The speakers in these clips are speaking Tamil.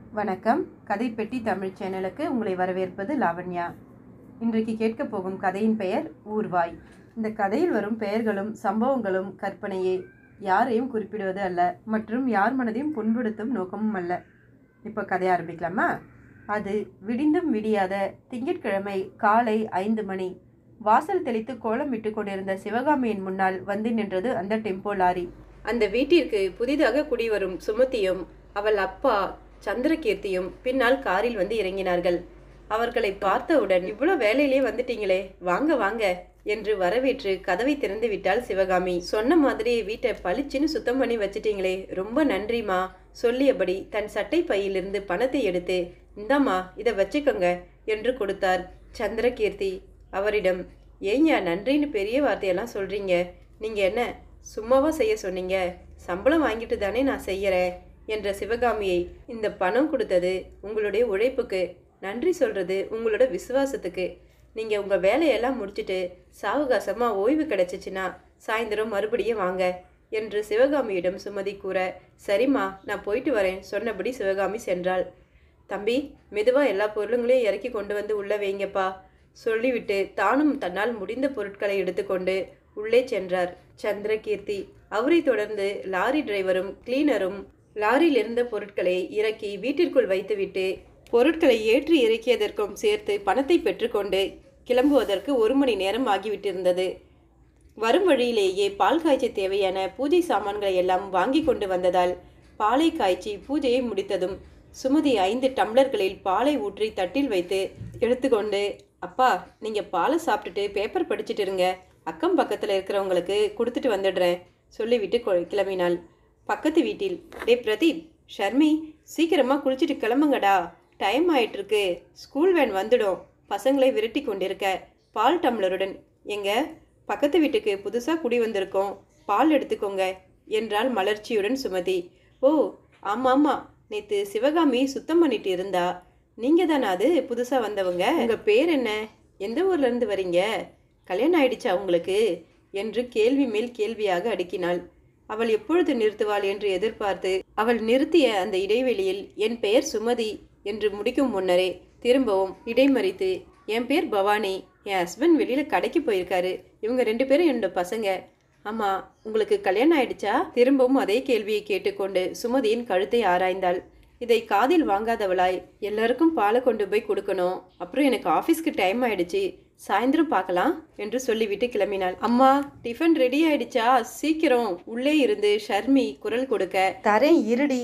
வணக்கம் கதைப்பெட்டி தமிழ் சேனலுக்கு உங்களை வரவேற்பது லாவண்யா இன்றைக்கு கேட்கப் போகும் கதையின் பெயர் ஊர்வாய் இந்த கதையில் வரும் பெயர்களும் சம்பவங்களும் கற்பனையே யாரையும் குறிப்பிடுவது அல்ல மற்றும் யார் மனதையும் புண்படுத்தும் நோக்கமும் அல்ல இப்போ கதை ஆரம்பிக்கலாமா அது விடிந்தும் விடியாத திங்கட்கிழமை காலை ஐந்து மணி வாசல் தெளித்து கோலம் விட்டு கொண்டிருந்த சிவகாமியின் முன்னால் வந்து நின்றது அந்த டெம்போ லாரி அந்த வீட்டிற்கு புதிதாக குடிவரும் சுமதியும் அவள் அப்பா சந்திரகீர்த்தியும் பின்னால் காரில் வந்து இறங்கினார்கள் அவர்களை பார்த்தவுடன் இவ்வளோ வேலையிலே வந்துட்டீங்களே வாங்க வாங்க என்று வரவேற்று கதவை திறந்து விட்டாள் சிவகாமி சொன்ன மாதிரி வீட்டை பளிச்சுன்னு சுத்தம் பண்ணி வச்சிட்டீங்களே ரொம்ப நன்றிமா சொல்லியபடி தன் சட்டை பையிலிருந்து பணத்தை எடுத்து இந்தாம்மா இதை வச்சுக்கோங்க என்று கொடுத்தார் சந்திரகீர்த்தி அவரிடம் ஏங்க நன்றின்னு பெரிய வார்த்தையெல்லாம் சொல்றீங்க நீங்க என்ன சும்மாவா செய்ய சொன்னீங்க சம்பளம் வாங்கிட்டு தானே நான் செய்யறேன் என்ற சிவகாமியை இந்த பணம் கொடுத்தது உங்களுடைய உழைப்புக்கு நன்றி சொல்றது உங்களோட விசுவாசத்துக்கு நீங்க உங்க வேலையெல்லாம் முடிச்சிட்டு சாவகாசமா ஓய்வு கிடைச்சிச்சுன்னா சாயந்தரம் மறுபடியும் வாங்க என்று சிவகாமியிடம் சுமதி கூற சரிம்மா நான் போயிட்டு வரேன் சொன்னபடி சிவகாமி சென்றாள் தம்பி மெதுவா எல்லா பொருளுங்களையும் இறக்கி கொண்டு வந்து உள்ள வைங்கப்பா சொல்லிவிட்டு தானும் தன்னால் முடிந்த பொருட்களை எடுத்துக்கொண்டு உள்ளே சென்றார் சந்திரகீர்த்தி அவரை தொடர்ந்து லாரி டிரைவரும் கிளீனரும் லாரியில் இருந்த பொருட்களை இறக்கி வீட்டிற்குள் வைத்துவிட்டு பொருட்களை ஏற்றி இறக்கியதற்கும் சேர்த்து பணத்தை பெற்றுக்கொண்டு கிளம்புவதற்கு ஒரு மணி நேரம் ஆகிவிட்டிருந்தது வரும் வழியிலேயே பால் காய்ச்ச தேவையான பூஜை சாமான்களை எல்லாம் வாங்கி கொண்டு வந்ததால் பாலை காய்ச்சி பூஜையை முடித்ததும் சுமதி ஐந்து டம்ளர்களில் பாலை ஊற்றி தட்டில் வைத்து எடுத்துக்கொண்டு அப்பா நீங்கள் பாலை சாப்பிட்டுட்டு பேப்பர் படிச்சுட்டு இருங்க அக்கம் பக்கத்தில் இருக்கிறவங்களுக்கு கொடுத்துட்டு வந்துடுறேன் சொல்லிவிட்டு கொ- கிளம்பினாள் பக்கத்து வீட்டில் டே பிரதீப் ஷர்மி சீக்கிரமாக குளிச்சுட்டு கிளம்புங்கடா டைம் ஆயிட்டிருக்கு ஸ்கூல் வேன் வந்துடும் பசங்களை விரட்டி கொண்டிருக்க பால் டம்ளருடன் எங்க பக்கத்து வீட்டுக்கு புதுசாக குடி வந்திருக்கோம் பால் எடுத்துக்கோங்க என்றாள் மலர்ச்சியுடன் சுமதி ஓ ஆமாம் ஆமாம் நேற்று சிவகாமி சுத்தம் பண்ணிட்டு இருந்தா நீங்கள் தானே அது புதுசாக வந்தவங்க உங்கள் பேர் என்ன எந்த ஊர்ல இருந்து வரீங்க கல்யாணம் ஆயிடுச்சா உங்களுக்கு என்று கேள்வி மேல் கேள்வியாக அடுக்கினாள் அவள் எப்பொழுது நிறுத்துவாள் என்று எதிர்பார்த்து அவள் நிறுத்திய அந்த இடைவெளியில் என் பெயர் சுமதி என்று முடிக்கும் முன்னரே திரும்பவும் இடைமறித்து என் பேர் பவானி என் ஹஸ்பண்ட் வெளியில் கடைக்கு போயிருக்காரு இவங்க ரெண்டு பேரும் என்னோட பசங்க ஆமாம் உங்களுக்கு கல்யாணம் ஆயிடுச்சா திரும்பவும் அதே கேள்வியை கேட்டுக்கொண்டு சுமதியின் கழுத்தை ஆராய்ந்தாள் இதை காதில் வாங்காதவளாய் எல்லாருக்கும் பாலை கொண்டு போய் கொடுக்கணும் அப்புறம் எனக்கு ஆஃபீஸ்க்கு டைம் ஆயிடுச்சு சாயந்தரம் பார்க்கலாம் என்று சொல்லிவிட்டு கிளம்பினாள் அம்மா டிஃபன் ரெடி ஆயிடுச்சா சீக்கிரம் உள்ளே இருந்து ஷர்மி குரல் கொடுக்க தரேன் இருடி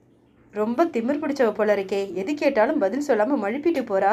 ரொம்ப திமிர் பிடிச்சவ போல இருக்கே எது கேட்டாலும் பதில் சொல்லாம மழுப்பிட்டு போறா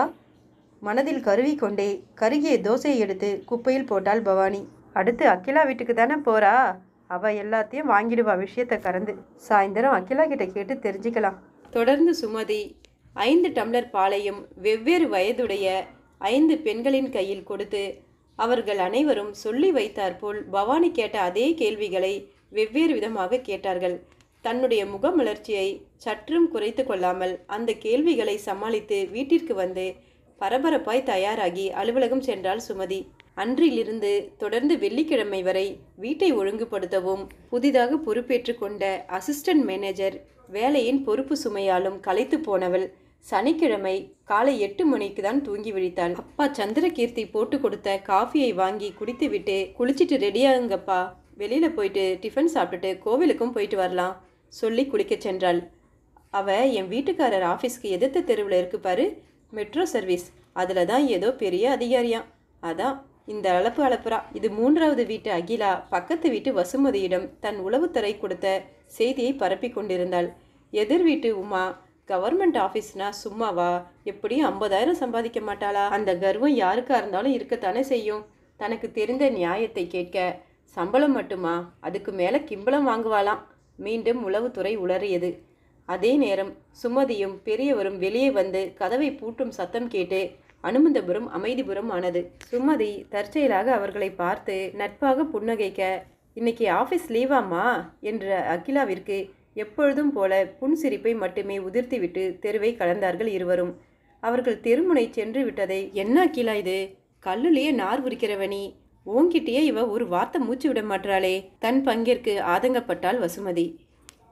மனதில் கருவி கொண்டே கருகிய தோசையை எடுத்து குப்பையில் போட்டாள் பவானி அடுத்து அகிலா வீட்டுக்கு தானே போறா அவ எல்லாத்தையும் வாங்கிடுவா விஷயத்தை கறந்து சாயந்தரம் அகிலா கிட்ட கேட்டு தெரிஞ்சுக்கலாம் தொடர்ந்து சுமதி ஐந்து டம்ளர் பாலையும் வெவ்வேறு வயதுடைய ஐந்து பெண்களின் கையில் கொடுத்து அவர்கள் அனைவரும் சொல்லி வைத்தாற்போல் பவானி கேட்ட அதே கேள்விகளை வெவ்வேறு விதமாக கேட்டார்கள் தன்னுடைய முகமலர்ச்சியை சற்றும் குறைத்து கொள்ளாமல் அந்த கேள்விகளை சமாளித்து வீட்டிற்கு வந்து பரபரப்பாய் தயாராகி அலுவலகம் சென்றாள் சுமதி அன்றிலிருந்து தொடர்ந்து வெள்ளிக்கிழமை வரை வீட்டை ஒழுங்குபடுத்தவும் புதிதாக பொறுப்பேற்று கொண்ட அசிஸ்டன்ட் மேனேஜர் வேலையின் பொறுப்பு சுமையாலும் களைத்து போனவள் சனிக்கிழமை காலை எட்டு மணிக்கு தான் தூங்கி விழித்தாள் அப்பா சந்திரகீர்த்தி போட்டு கொடுத்த காஃபியை வாங்கி குடித்துவிட்டு குளிச்சிட்டு ரெடியாகுங்கப்பா வெளியில போயிட்டு டிஃபன் சாப்பிட்டுட்டு கோவிலுக்கும் போயிட்டு வரலாம் சொல்லி குளிக்கச் சென்றாள் அவ என் வீட்டுக்காரர் ஆஃபீஸ்க்கு எதிர்த்த தெருவில் இருக்கு பாரு மெட்ரோ சர்வீஸ் அதில் தான் ஏதோ பெரிய அதிகாரியாம் அதான் இந்த அளப்பு அளப்புறா இது மூன்றாவது வீட்டு அகிலா பக்கத்து வீட்டு வசுமதியிடம் தன் உளவுத்துறை கொடுத்த செய்தியை பரப்பி கொண்டிருந்தாள் எதிர் வீட்டு உமா கவர்மெண்ட் ஆஃபீஸ்னா சும்மாவா எப்படியும் ஐம்பதாயிரம் சம்பாதிக்க மாட்டாளா அந்த கர்வம் யாருக்கா இருந்தாலும் இருக்கத்தானே செய்யும் தனக்கு தெரிந்த நியாயத்தை கேட்க சம்பளம் மட்டுமா அதுக்கு மேலே கிம்பளம் வாங்குவாளாம் மீண்டும் உளவுத்துறை உளறியது அதே நேரம் சுமதியும் பெரியவரும் வெளியே வந்து கதவை பூட்டும் சத்தம் கேட்டு அனுமந்தபுரம் அமைதிபுரம் ஆனது சுமதி தற்செயலாக அவர்களை பார்த்து நட்பாக புன்னகைக்க இன்னைக்கு ஆஃபீஸ் லீவாம்மா என்ற அகிலாவிற்கு எப்பொழுதும் போல புன்சிரிப்பை மட்டுமே உதிர்த்திவிட்டு தெருவை கடந்தார்கள் இருவரும் அவர்கள் தெருமுனை சென்று விட்டதை என்ன அகிலா இது கல்லுலேயே நார் உரிக்கிறவனி ஓங்கிட்டேயே இவ ஒரு வார்த்தை மூச்சு விட மாட்டாளே தன் பங்கிற்கு ஆதங்கப்பட்டாள் வசுமதி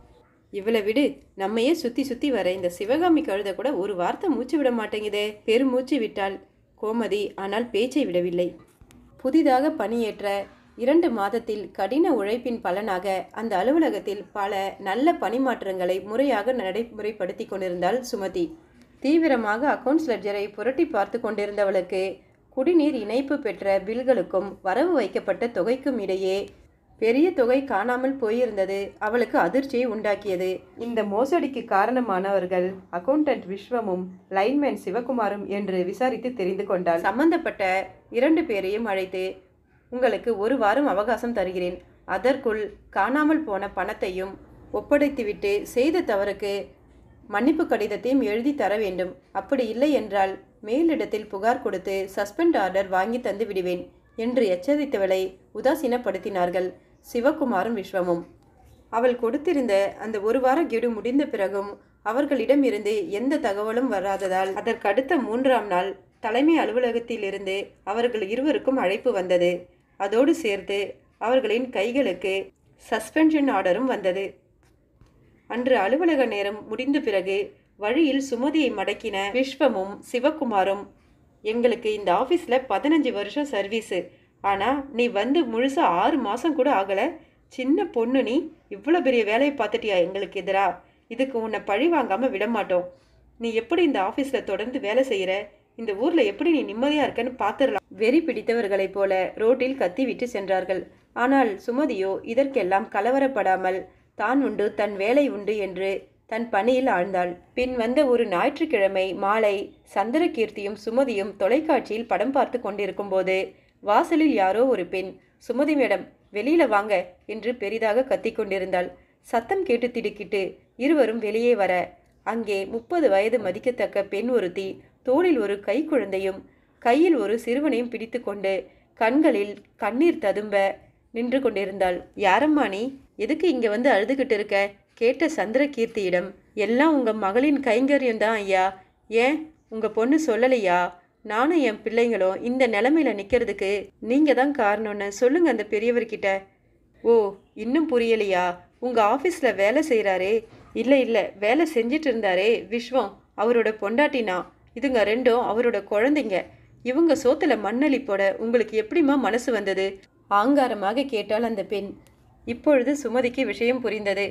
இவளை விடு நம்மையே சுத்தி சுத்தி வர இந்த சிவகாமி கழுத கூட ஒரு வார்த்தை மூச்சு விட மாட்டேங்குதே பெருமூச்சு விட்டாள் கோமதி ஆனால் பேச்சை விடவில்லை புதிதாக பணியேற்ற இரண்டு மாதத்தில் கடின உழைப்பின் பலனாக அந்த அலுவலகத்தில் பல நல்ல பணிமாற்றங்களை முறையாக நடைமுறைப்படுத்தி கொண்டிருந்தாள் சுமதி தீவிரமாக அக்கவுண்ட்ஸ் லெட்ஜரை புரட்டி பார்த்து கொண்டிருந்தவளுக்கு குடிநீர் இணைப்பு பெற்ற பில்களுக்கும் வரவு வைக்கப்பட்ட தொகைக்கும் இடையே பெரிய தொகை காணாமல் போயிருந்தது அவளுக்கு அதிர்ச்சியை உண்டாக்கியது இந்த மோசடிக்கு காரணமானவர்கள் அக்கவுண்டன்ட் விஸ்வமும் லைன்மேன் சிவகுமாரும் என்று விசாரித்து தெரிந்து கொண்டாள் சம்பந்தப்பட்ட இரண்டு பேரையும் அழைத்து உங்களுக்கு ஒரு வாரம் அவகாசம் தருகிறேன் அதற்குள் காணாமல் போன பணத்தையும் ஒப்படைத்துவிட்டு செய்த தவறுக்கு மன்னிப்பு கடிதத்தையும் எழுதி தர வேண்டும் அப்படி இல்லை என்றால் மேலிடத்தில் புகார் கொடுத்து சஸ்பெண்ட் ஆர்டர் வாங்கி தந்து விடுவேன் என்று எச்சரித்தவளை உதாசீனப்படுத்தினார்கள் சிவகுமாரும் விஸ்வமும் அவள் கொடுத்திருந்த அந்த ஒரு வார கெடு முடிந்த பிறகும் அவர்களிடமிருந்து எந்த தகவலும் வராததால் அதற்கடுத்த மூன்றாம் நாள் தலைமை அலுவலகத்திலிருந்து அவர்கள் இருவருக்கும் அழைப்பு வந்தது அதோடு சேர்த்து அவர்களின் கைகளுக்கு சஸ்பென்ஷன் ஆர்டரும் வந்தது அன்று அலுவலக நேரம் முடிந்த பிறகு வழியில் சுமதியை மடக்கின விஸ்வமும் சிவகுமாரும் எங்களுக்கு இந்த ஆஃபீஸில் பதினஞ்சு வருஷம் சர்வீஸு ஆனால் நீ வந்து முழுசாக ஆறு மாதம் கூட ஆகலை சின்ன பொண்ணு நீ இவ்வளோ பெரிய வேலையை பார்த்துட்டியா எங்களுக்கு எதிரா இதுக்கு உன்னை பழி வாங்காமல் விட மாட்டோம் நீ எப்படி இந்த ஆஃபீஸில் தொடர்ந்து வேலை செய்கிற இந்த ஊரில் எப்படி நீ நிம்மதியாக இருக்கன்னு பார்த்துடலாம் வெறி பிடித்தவர்களைப் போல ரோட்டில் கத்திவிட்டு சென்றார்கள் ஆனால் சுமதியோ இதற்கெல்லாம் கலவரப்படாமல் தான் உண்டு தன் வேலை உண்டு என்று தன் பணியில் ஆழ்ந்தாள் பின் வந்த ஒரு ஞாயிற்றுக்கிழமை மாலை சந்திரகீர்த்தியும் சுமதியும் தொலைக்காட்சியில் படம் பார்த்து கொண்டிருக்கும் போது வாசலில் யாரோ ஒரு பெண் சுமதி மேடம் வெளியில வாங்க என்று பெரிதாக கத்திக் கொண்டிருந்தாள் சத்தம் கேட்டு திடுக்கிட்டு இருவரும் வெளியே வர அங்கே முப்பது வயது மதிக்கத்தக்க பெண் ஒருத்தி தோளில் ஒரு கைக்குழந்தையும் கையில் ஒரு சிறுவனையும் பிடித்துக்கொண்டு கண்களில் கண்ணீர் ததும்ப நின்று கொண்டிருந்தாள் யாரம்மா நீ எதுக்கு இங்க வந்து அழுதுகிட்டு இருக்க கேட்ட சந்திரகீர்த்தியிடம் எல்லாம் உங்க மகளின் கைங்கரியம் தான் ஐயா ஏன் உங்க பொண்ணு சொல்லலையா நானும் என் பிள்ளைங்களும் இந்த நிலமையில நிக்கிறதுக்கு நீங்க தான் காரணம்னு சொல்லுங்க அந்த பெரியவர்கிட்ட ஓ இன்னும் புரியலையா உங்க ஆபீஸ்ல வேலை செய்றாரே இல்ல இல்ல வேலை செஞ்சிட்டு இருந்தாரே விஸ்வம் அவரோட பொண்டாட்டினா இதுங்க ரெண்டும் அவரோட குழந்தைங்க இவங்க சோத்துல மண்ணளி போட உங்களுக்கு எப்படிம்மா மனசு வந்தது ஆங்காரமாக கேட்டாள் அந்த பெண் இப்பொழுது சுமதிக்கு விஷயம் புரிந்தது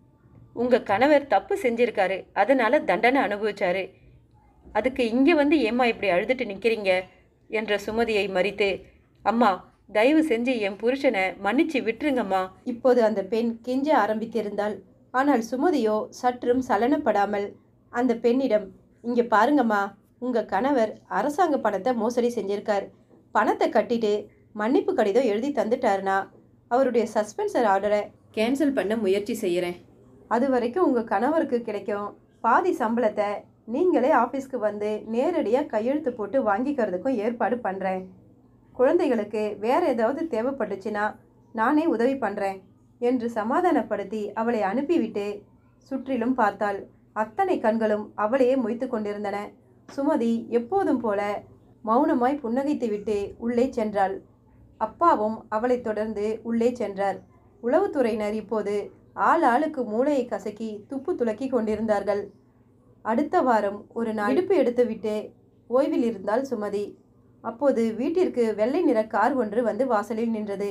உங்க கணவர் தப்பு செஞ்சிருக்காரு அதனால தண்டனை அனுபவிச்சாரு அதுக்கு இங்கே வந்து ஏம்மா இப்படி அழுதுட்டு நிற்கிறீங்க என்ற சுமதியை மறித்து அம்மா தயவு செஞ்சு என் புருஷனை மன்னிச்சு விட்டுருங்கம்மா இப்போது அந்த பெண் கெஞ்ச ஆரம்பித்திருந்தாள் ஆனால் சுமதியோ சற்றும் சலனப்படாமல் அந்த பெண்ணிடம் இங்கே பாருங்கம்மா உங்கள் கணவர் அரசாங்க பணத்தை மோசடி செஞ்சிருக்கார் பணத்தை கட்டிட்டு மன்னிப்பு கடிதம் எழுதி தந்துட்டாருனா அவருடைய சஸ்பென்சர் ஆர்டரை கேன்சல் பண்ண முயற்சி செய்கிறேன் அது வரைக்கும் உங்கள் கணவருக்கு கிடைக்கும் பாதி சம்பளத்தை நீங்களே ஆஃபீஸ்க்கு வந்து நேரடியாக கையெழுத்து போட்டு வாங்கிக்கிறதுக்கும் ஏற்பாடு பண்ணுறேன் குழந்தைகளுக்கு வேற ஏதாவது தேவைப்பட்டுச்சுன்னா நானே உதவி பண்ணுறேன் என்று சமாதானப்படுத்தி அவளை அனுப்பிவிட்டு சுற்றிலும் பார்த்தாள் அத்தனை கண்களும் அவளையே மொய்த்து கொண்டிருந்தன சுமதி எப்போதும் போல மௌனமாய் புன்னகைத்துவிட்டு உள்ளே சென்றாள் அப்பாவும் அவளைத் தொடர்ந்து உள்ளே சென்றார் உளவுத்துறையினர் இப்போது ஆள் ஆளுக்கு மூளையை கசக்கி துப்பு துலக்கி கொண்டிருந்தார்கள் அடுத்த வாரம் ஒரு நாள் இடுப்பு எடுத்துவிட்டு ஓய்வில் இருந்தாள் சுமதி அப்போது வீட்டிற்கு வெள்ளை நிற கார் ஒன்று வந்து வாசலில் நின்றது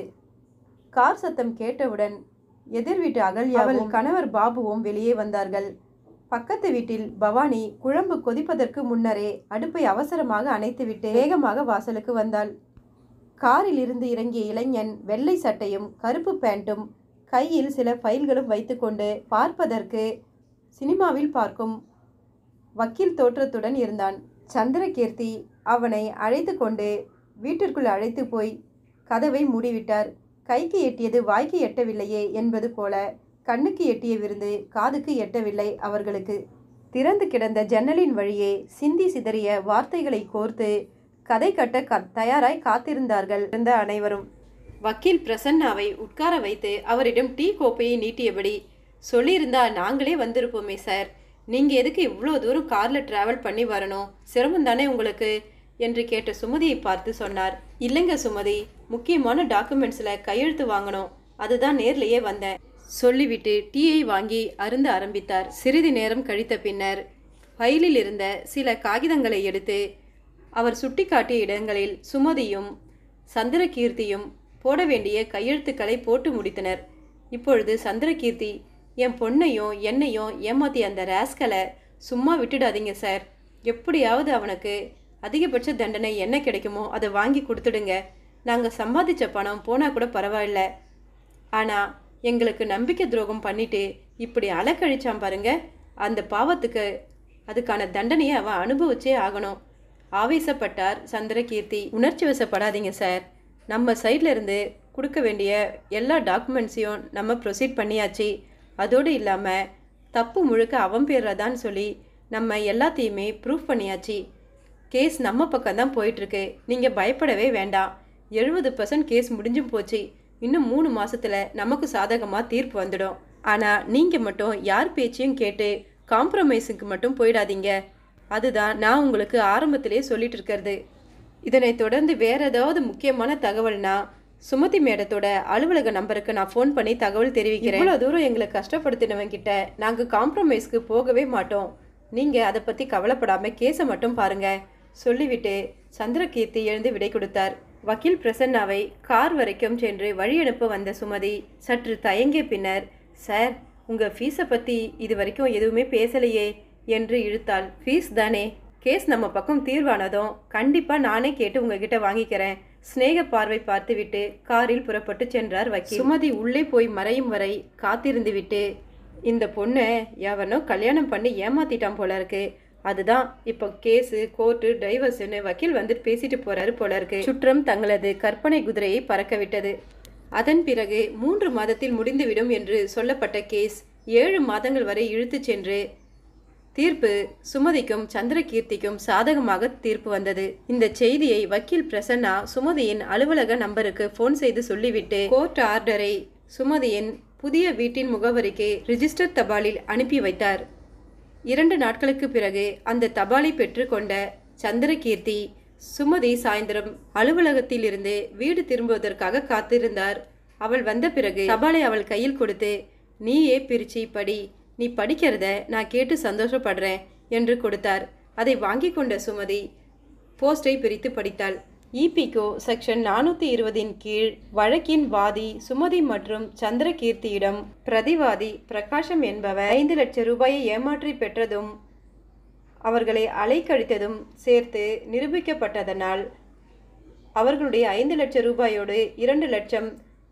கார் சத்தம் கேட்டவுடன் எதிர் வீட்டு அகல்யாவும் அவள் கணவர் பாபுவும் வெளியே வந்தார்கள் பக்கத்து வீட்டில் பவானி குழம்பு கொதிப்பதற்கு முன்னரே அடுப்பை அவசரமாக அணைத்துவிட்டு வேகமாக வாசலுக்கு வந்தாள் காரில் இருந்து இறங்கிய இளைஞன் வெள்ளை சட்டையும் கருப்பு பேண்ட்டும் கையில் சில ஃபைல்களும் வைத்துக்கொண்டு பார்ப்பதற்கு சினிமாவில் பார்க்கும் வக்கீல் தோற்றத்துடன் இருந்தான் சந்திரகீர்த்தி அவனை அழைத்து கொண்டு வீட்டிற்குள் அழைத்து போய் கதவை மூடிவிட்டார் கைக்கு எட்டியது வாய்க்கு எட்டவில்லையே என்பது போல கண்ணுக்கு எட்டிய விருந்து காதுக்கு எட்டவில்லை அவர்களுக்கு திறந்து கிடந்த ஜன்னலின் வழியே சிந்தி சிதறிய வார்த்தைகளை கோர்த்து கதை கட்ட க தயாராய் காத்திருந்தார்கள் இருந்த அனைவரும் வக்கீல் பிரசன்னாவை உட்கார வைத்து அவரிடம் டீ கோப்பையை நீட்டியபடி சொல்லியிருந்தா நாங்களே வந்திருப்போமே சார் நீங்க எதுக்கு இவ்வளோ தூரம் கார்ல டிராவல் பண்ணி வரணும் சிரமம் தானே உங்களுக்கு என்று கேட்ட சுமதியை பார்த்து சொன்னார் இல்லைங்க சுமதி முக்கியமான டாக்குமெண்ட்ஸில் கையெழுத்து வாங்கணும் அதுதான் நேர்லயே வந்தேன் சொல்லிவிட்டு டீயை வாங்கி அருந்த ஆரம்பித்தார் சிறிது நேரம் கழித்த பின்னர் ஃபைலில் இருந்த சில காகிதங்களை எடுத்து அவர் சுட்டிக்காட்டிய இடங்களில் சுமதியும் சந்திரகீர்த்தியும் போட வேண்டிய கையெழுத்துக்களை போட்டு முடித்தனர் இப்பொழுது சந்திரகீர்த்தி என் பொண்ணையும் என்னையும் ஏமாத்தி அந்த ராஸ்கலை சும்மா விட்டுடாதீங்க சார் எப்படியாவது அவனுக்கு அதிகபட்ச தண்டனை என்ன கிடைக்குமோ அதை வாங்கி கொடுத்துடுங்க நாங்கள் சம்பாதிச்ச பணம் போனால் கூட பரவாயில்ல ஆனால் எங்களுக்கு நம்பிக்கை துரோகம் பண்ணிட்டு இப்படி அலக்கழிச்சான் பாருங்க அந்த பாவத்துக்கு அதுக்கான தண்டனையை அவன் அனுபவிச்சே ஆகணும் ஆவேசப்பட்டார் சந்திரகீர்த்தி உணர்ச்சி வசப்படாதீங்க சார் நம்ம சைடில் இருந்து கொடுக்க வேண்டிய எல்லா டாக்குமெண்ட்ஸையும் நம்ம ப்ரொசீட் பண்ணியாச்சு அதோடு இல்லாமல் தப்பு முழுக்க அவன் பேர்றதான்னு சொல்லி நம்ம எல்லாத்தையுமே ப்ரூஃப் பண்ணியாச்சு கேஸ் நம்ம பக்கம் தான் போயிட்டுருக்கு நீங்கள் பயப்படவே வேண்டாம் எழுபது பர்சன்ட் கேஸ் முடிஞ்சும் போச்சு இன்னும் மூணு மாசத்துல நமக்கு சாதகமாக தீர்ப்பு வந்துடும் ஆனால் நீங்கள் மட்டும் யார் பேச்சையும் கேட்டு காம்ப்ரமைஸுக்கு மட்டும் போயிடாதீங்க அதுதான் நான் உங்களுக்கு ஆரம்பத்திலே சொல்லிட்டு இருக்கிறது இதனைத் தொடர்ந்து வேற ஏதாவது முக்கியமான தகவல்னா சுமதி மேடத்தோட அலுவலக நம்பருக்கு நான் ஃபோன் பண்ணி தகவல் தெரிவிக்கிறேன் இவ்வளோ தூரம் எங்களை கஷ்டப்படுத்தினவங்க கிட்ட நாங்கள் காம்ப்ரமைஸ்க்கு போகவே மாட்டோம் நீங்கள் அதை பற்றி கவலைப்படாம கேஸை மட்டும் பாருங்க சொல்லிவிட்டு சந்திரகீர்த்தி எழுந்து விடை கொடுத்தார் வக்கீல் பிரசன்னாவை கார் வரைக்கும் சென்று வழி அனுப்ப வந்த சுமதி சற்று தயங்கிய பின்னர் சார் உங்கள் ஃபீஸை பற்றி இது வரைக்கும் எதுவுமே பேசலையே என்று இழுத்தாள் ஃபீஸ் தானே கேஸ் நம்ம பக்கம் தீர்வானதும் கண்டிப்பாக நானே கேட்டு உங்ககிட்ட வாங்கிக்கிறேன் சிநேக பார்வை பார்த்துவிட்டு காரில் புறப்பட்டு சென்றார் வக்கீல் சுமதி உள்ளே போய் மறையும் வரை காத்திருந்து விட்டு இந்த பொண்ணை எவனோ கல்யாணம் பண்ணி ஏமாத்திட்டான் போல இருக்கு அதுதான் இப்போ கேஸு கோர்ட்டு டைவர்ஸ்னு வக்கீல் வந்து பேசிட்டு போறாரு போல இருக்கு சுற்றம் தங்களது கற்பனை குதிரையை பறக்க விட்டது அதன் பிறகு மூன்று மாதத்தில் முடிந்துவிடும் என்று சொல்லப்பட்ட கேஸ் ஏழு மாதங்கள் வரை இழுத்துச் சென்று தீர்ப்பு சுமதிக்கும் சந்திரகீர்த்திக்கும் சாதகமாக தீர்ப்பு வந்தது இந்த செய்தியை வக்கீல் பிரசன்னா சுமதியின் அலுவலக நம்பருக்கு ஃபோன் செய்து சொல்லிவிட்டு கோர்ட் ஆர்டரை சுமதியின் புதிய வீட்டின் முகவரிக்கு ரிஜிஸ்டர் தபாலில் அனுப்பி வைத்தார் இரண்டு நாட்களுக்கு பிறகு அந்த தபாலை பெற்றுக்கொண்ட சந்திரகீர்த்தி சுமதி சாயந்தரம் அலுவலகத்திலிருந்து வீடு திரும்புவதற்காக காத்திருந்தார் அவள் வந்த பிறகு தபாலை அவள் கையில் கொடுத்து நீயே பிரிச்சு படி நீ படிக்கிறத நான் கேட்டு சந்தோஷப்படுறேன் என்று கொடுத்தார் அதை வாங்கி கொண்ட சுமதி போஸ்டை பிரித்து படித்தாள் இபிகோ செக்ஷன் நானூற்றி இருபதின் கீழ் வழக்கின் வாதி சுமதி மற்றும் சந்திரகீர்த்தியிடம் பிரதிவாதி பிரகாஷம் என்பவர் ஐந்து லட்சம் ரூபாயை ஏமாற்றி பெற்றதும் அவர்களை அலைக்கழித்ததும் சேர்த்து நிரூபிக்கப்பட்டதனால் அவர்களுடைய ஐந்து லட்சம் ரூபாயோடு இரண்டு லட்சம்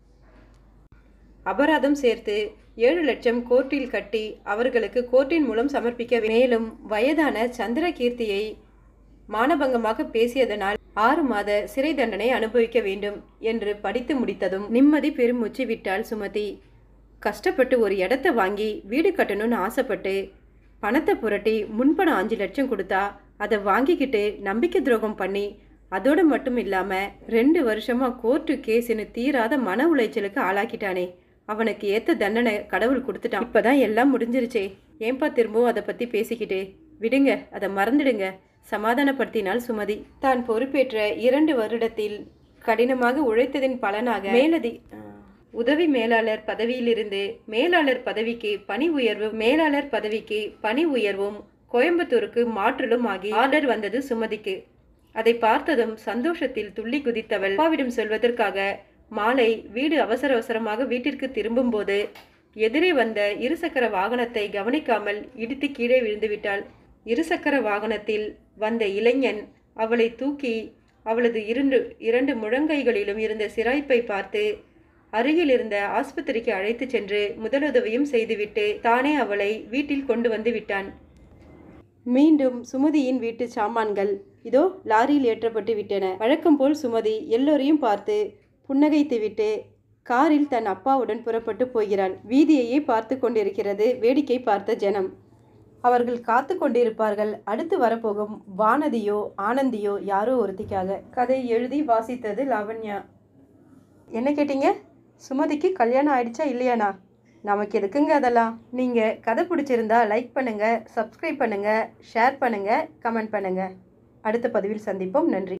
அபராதம் சேர்த்து ஏழு லட்சம் கோர்ட்டில் கட்டி அவர்களுக்கு கோர்ட்டின் மூலம் சமர்ப்பிக்க வே- மேலும் வயதான சந்திரகீர்த்தியை மானபங்கமாக பேசியதனால் ஆறு மாத சிறை தண்டனை அனுபவிக்க வேண்டும் என்று படித்து முடித்ததும் நிம்மதி பெருமூச்சு விட்டாள் சுமதி கஷ்டப்பட்டு ஒரு இடத்த வாங்கி வீடு கட்டணும்னு ஆசைப்பட்டு பணத்தை புரட்டி முன்பணம் அஞ்சு லட்சம் கொடுத்தா அதை வாங்கிக்கிட்டு நம்பிக்கை துரோகம் பண்ணி அதோடு மட்டும் இல்லாம ரெண்டு வருஷமா கோர்ட்டு கேஸ்னு தீராத மன உளைச்சலுக்கு ஆளாக்கிட்டானே அவனுக்கு ஏத்த தண்டனை கடவுள் கொடுத்துட்டான் இப்பதான் எல்லாம் முடிஞ்சிருச்சே ஏன்பா திரும்பவும் அதை பத்தி பேசிக்கிட்டு விடுங்க அதை மறந்துடுங்க சமாதானப்படுத்தினாள் சுமதி தான் பொறுப்பேற்ற இரண்டு வருடத்தில் கடினமாக உழைத்ததின் பலனாக மேலதி உதவி மேலாளர் பதவியிலிருந்து மேலாளர் பதவிக்கு பணி உயர்வு மேலாளர் பதவிக்கு பணி உயர்வும் கோயம்புத்தூருக்கு மாற்றலும் ஆகி ஆர்டர் வந்தது சுமதிக்கு அதை பார்த்ததும் சந்தோஷத்தில் துள்ளி குதித்தவள் அப்பாவிடம் சொல்வதற்காக மாலை வீடு அவசர அவசரமாக வீட்டிற்கு திரும்பும்போது எதிரே வந்த இருசக்கர வாகனத்தை கவனிக்காமல் இடித்து கீழே விழுந்து விட்டாள் இருசக்கர வாகனத்தில் வந்த இளைஞன் அவளை தூக்கி அவளது இரண்டு இரண்டு முழங்கைகளிலும் இருந்த சிராய்ப்பை பார்த்து அருகில் இருந்த ஆஸ்பத்திரிக்கு அழைத்துச் சென்று முதலுதவியும் செய்துவிட்டு தானே அவளை வீட்டில் கொண்டு வந்து விட்டான் மீண்டும் சுமதியின் வீட்டு சாமான்கள் இதோ லாரியில் ஏற்றப்பட்டு விட்டன வழக்கம் போல் சுமதி எல்லோரையும் பார்த்து புன்னகைத்துவிட்டு காரில் தன் அப்பாவுடன் புறப்பட்டு போகிறாள் வீதியையே பார்த்து கொண்டிருக்கிறது வேடிக்கை பார்த்த ஜனம் அவர்கள் காத்து கொண்டிருப்பார்கள் அடுத்து வரப்போகும் வானதியோ ஆனந்தியோ யாரோ ஒருத்திக்காக கதை எழுதி வாசித்தது லாவண்யா என்ன கேட்டீங்க சுமதிக்கு கல்யாணம் ஆயிடுச்சா இல்லையாண்ணா நமக்கு எதுக்குங்க அதெல்லாம் நீங்கள் கதை பிடிச்சிருந்தா லைக் பண்ணுங்கள் சப்ஸ்கிரைப் பண்ணுங்கள் ஷேர் பண்ணுங்கள் கமெண்ட் பண்ணுங்கள் அடுத்த பதிவில் சந்திப்போம் நன்றி